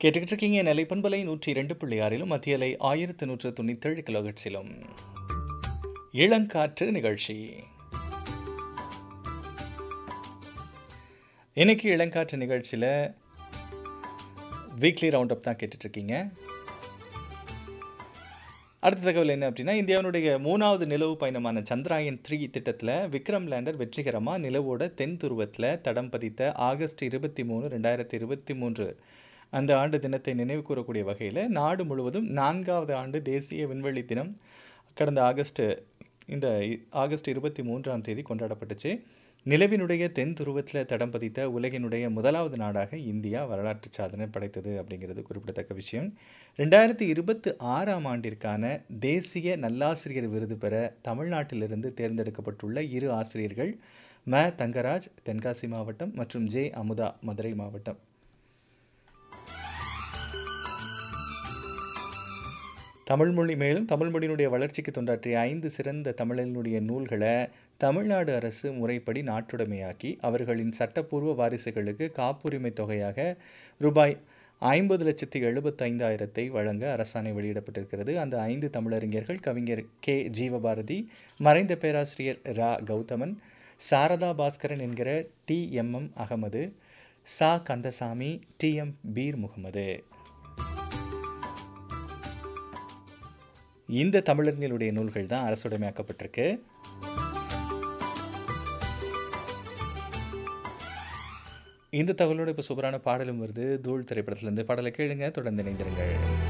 கேட்டுக்கிட்டு இருக்கீங்க நிலை பண்பலை நூற்றி இரண்டு புள்ளி ஆறிலும் மத்திய அலை ஆயிரத்து நூற்று தொண்ணூத்தேழு கிலோஹெட்ஸிலும் இளங்காற்று நிகழ்ச்சி இன்னைக்கு இளங்காற்று நிகழ்ச்சியில் வீக்லி ரவுண்ட் அப் தான் கேட்டுட்ருக்கீங்க அடுத்த தகவல் என்ன அப்படின்னா இந்தியாவினுடைய மூணாவது நிலவு பயணமான சந்திராயன் த்ரீ திட்டத்தில் விக்ரம் லேண்டர் வெற்றிகரமாக நிலவோட தென் துருவத்தில் தடம் பதித்த ஆகஸ்ட் இருபத்தி மூணு ரெண்டாயிரத்தி இருபத்தி மூன்று அந்த ஆண்டு தினத்தை நினைவு கூறக்கூடிய வகையில் நாடு முழுவதும் நான்காவது ஆண்டு தேசிய விண்வெளி தினம் கடந்த ஆகஸ்ட் இந்த ஆகஸ்ட் இருபத்தி மூன்றாம் தேதி கொண்டாடப்பட்டுச்சு நிலவினுடைய தென் துருவத்தில் தடம் பதித்த உலகினுடைய முதலாவது நாடாக இந்தியா வரலாற்று சாதனை படைத்தது அப்படிங்கிறது குறிப்பிடத்தக்க விஷயம் ரெண்டாயிரத்தி இருபத்தி ஆறாம் ஆண்டிற்கான தேசிய நல்லாசிரியர் விருது பெற தமிழ்நாட்டிலிருந்து தேர்ந்தெடுக்கப்பட்டுள்ள இரு ஆசிரியர்கள் ம தங்கராஜ் தென்காசி மாவட்டம் மற்றும் ஜே அமுதா மதுரை மாவட்டம் தமிழ்மொழி மேலும் தமிழ்மொழியினுடைய வளர்ச்சிக்கு தொண்டாற்றிய ஐந்து சிறந்த தமிழனுடைய நூல்களை தமிழ்நாடு அரசு முறைப்படி நாட்டுடைமையாக்கி அவர்களின் சட்டப்பூர்வ வாரிசுகளுக்கு காப்புரிமை தொகையாக ரூபாய் ஐம்பது லட்சத்தி எழுபத்தைந்தாயிரத்தை வழங்க அரசாணை வெளியிடப்பட்டிருக்கிறது அந்த ஐந்து தமிழறிஞர்கள் கவிஞர் கே ஜீவபாரதி மறைந்த பேராசிரியர் ரா கௌதமன் சாரதா பாஸ்கரன் என்கிற டி எம் எம் அகமது சா கந்தசாமி டி எம் பீர் முகமது இந்த தமிழர்களுடைய நூல்கள் தான் அரசுடைமையாக்கப்பட்டிருக்கு இந்த தகவலோட இப்போ சூப்பரான பாடலும் வருது தூள் திரைப்படத்திலிருந்து பாடலை கேளுங்க தொடர்ந்து இணைந்திருங்கள்